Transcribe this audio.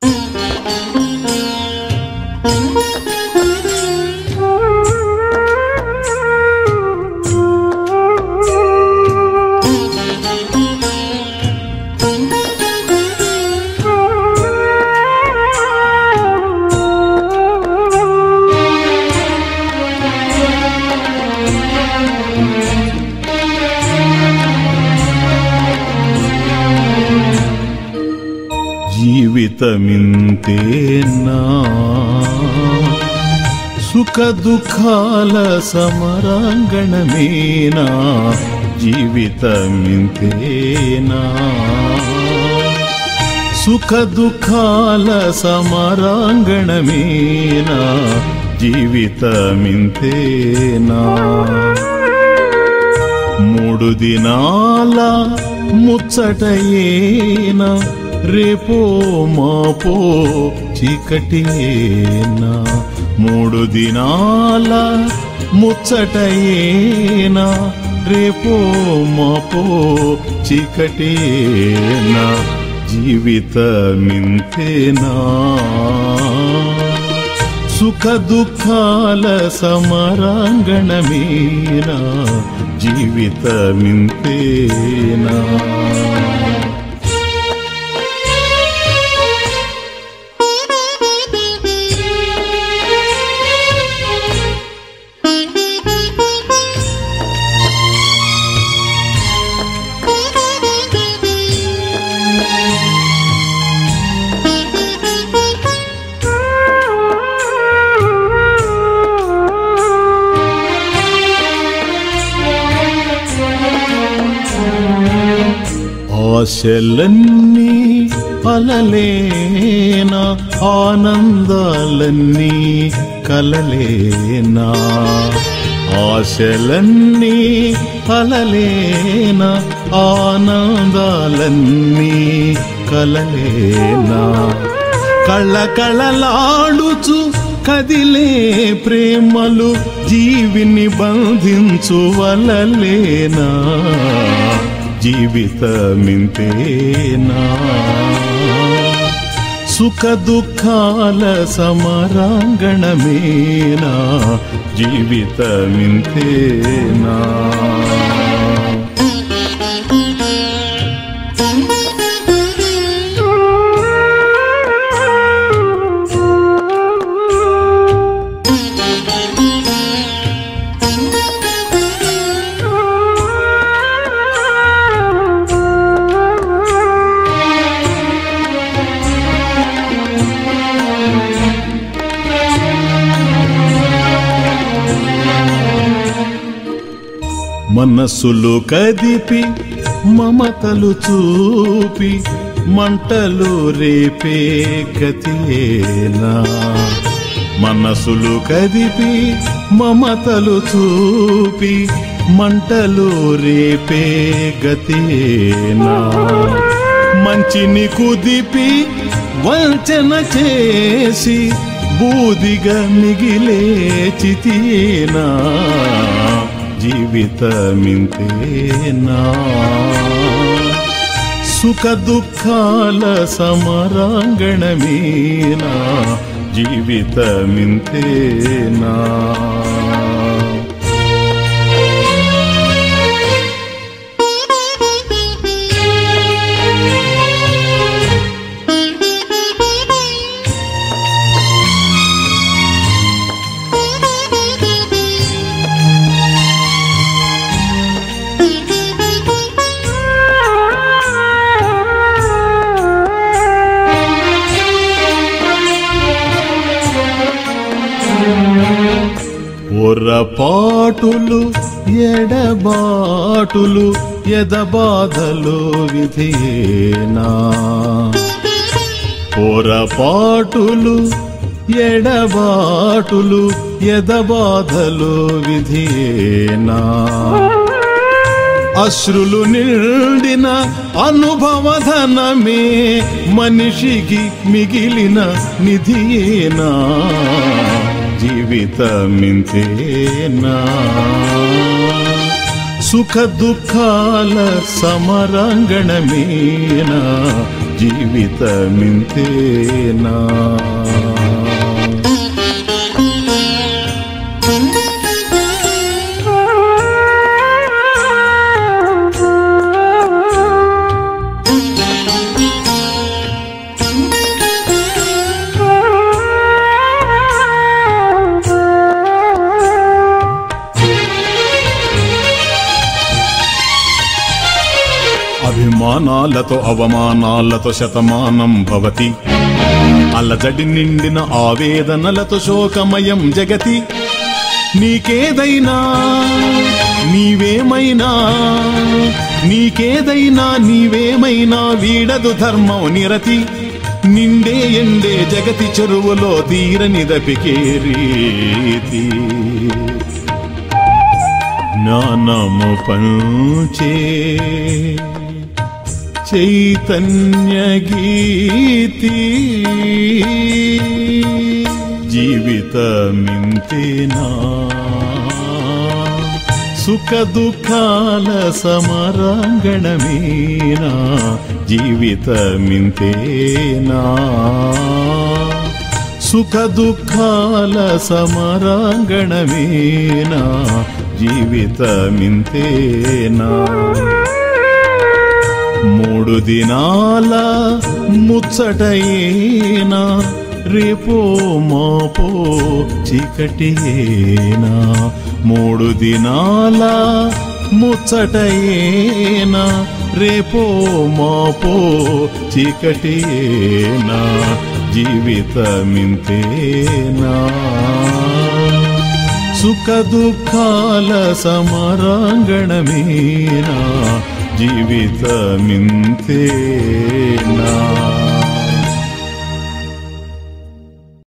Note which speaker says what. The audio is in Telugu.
Speaker 1: జీవితమింతేనా సుఖ దుఃఖాల సమరాంగణమేనా జీవితమింతేనా సుఖ దుఃఖాల సమరాంగణమేనా జీవితమింతేనా మూడు దినాల ముచ్చటయేనా రేపో మాపో చీకటియేనా మూడు దినాల ముచ్చటయేనా రేపో మాపో చీకటియేనా జీవితమింతేనా సుఖ దుఃఖాల సమరాంగణమేనా జీవితమింతేనా ఆశలన్నీ అలలేనా ఆనందాలన్నీ కలలేనా ఆశలన్నీ అలలేనా ఆనందాలన్నీ కలలేనా కళ్ళ కళలాడుచు కదిలే ప్రేమలు జీవిని బంధించు వలలేనా జీవితమింతేనా సుఖ దుఃఖాల సమరాంగణమేనా జీవితమింతేనా మనసులు కదిపి మమతలు చూపి మంటలు రేపే గతియేనా మనసులు కదిపి మమతలు చూపి మంటలు రేపే గతియేనా మంచిని కుదిపి వంచన చేసి బూదిగా మిగిలే చితియేనా జీవితమింతేనా సుఖ దుఃఖాల సమరాంగణమేనా జీవితమింతేనా పొరపాటులు ఎడబాటులు ఎదబాధలు విధియేనా పొరపాటులు ఎడబాటులు ఎదబాధలు విధియేనా అశ్రులు నిండిన అనుభవధనమే మనిషికి మిగిలిన నిధియేనా జీవితమింతేనా సుఖ దుఃఖాల సమరాంగణమేనా జీవితమింతేనా అభిమానాలతో అవమానాలతో శతమానం భవతి అల్లజడి నిండిన ఆవేదనలతో శోకమయం జగతి నీకేదైనా నీవేమైనా నీకేదైనా నీవేమైనా వీడదు ధర్మం నిరతి నిండే ఎండే జగతి చెరువులో తీరనిదపికే రీతి జ్ఞానము పంచే చైతన్య గీతి జీవితమింతేనా సుఖ దుఃఖాల సమరాంగణమేనా జీవితమింతేనా సుఖ దుఃఖాల సమరాంగణమేనా జీవితమింతేనా మూడు దినాల ముచ్చటయేనా రేపో మాపో చీకటియేనా మూడు దినాల ముచ్చటయేనా రేపో మాపో చీకటియేనా జీవితమింతేనా సుఖ దుఃఖాల సమరాంగణమేనా జీవితమింతేనా